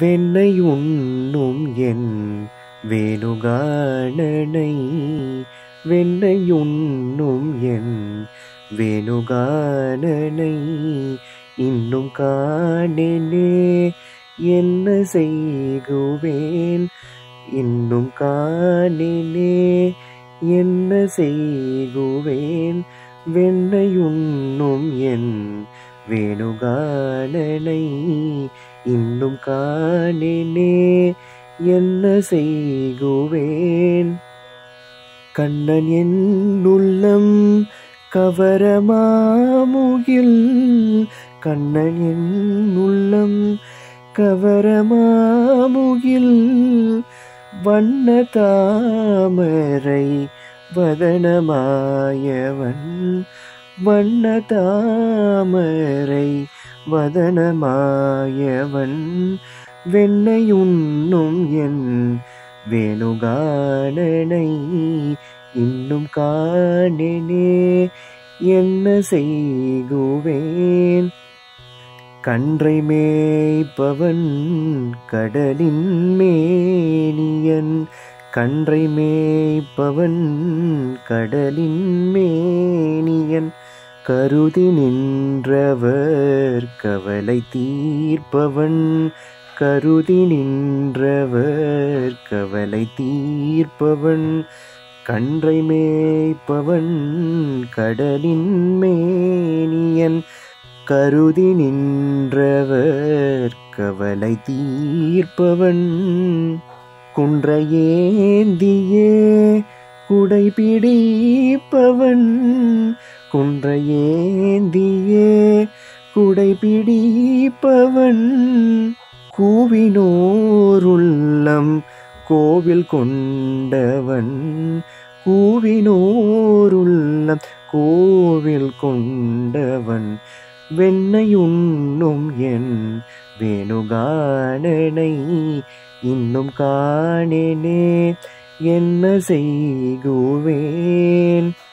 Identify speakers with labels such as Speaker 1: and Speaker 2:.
Speaker 1: வெண்ணை உண்ணும் என் வேணுகானனை வெண்ணை உண்ணும் என் வேணுகானனை இன்னும் காணேனே என்ன செய்குவேன் இன்னும் காணேனே என்ன செய்குவேன் வெண்ணையுண்ணும் என் வேணுகானனை இன்னும் காணேனே என்ன செய்குவேன் கண்ணன் என் உள்ளம் கவரமாமுகில் கண்ணன் என் உள்ளம் கவரமாமுகில் வண்ண தாமரை வதனமாயவன் வண்ண தாமரை வதனமாயவன் வெண்ணையுண்ணும் என் வேணுகானனை இன்னும் காணேனே என்ன செய்குவேன் கன்றை மேய்ப்பவன் கடலின் மேனியன் கன்றை மேய்ப்பவன் கடலின் மேனியன் கருதி நின்றவர் கவலை தீர்ப்பவன் கருதி நின்றவர் கவலை தீர்ப்பவன் கன்றை மேய்ப்பவன் கடலின் மேனியன் கருதி நின்றவர் கவலை தீர்ப்பவன் குன்றையேந்தியே குடை பிடிப்பவன் குன்றையேந்தியே குடை பிடிப்பவன் கூவினோருள்ளம் கோவில் கொண்டவன் கூவினோருள்ளம் கோவில் கொண்டவன் வெண்ணையுண்ணும் என் வேணுகானனை இன்னும் காணேனே என்ன செய்குவேன்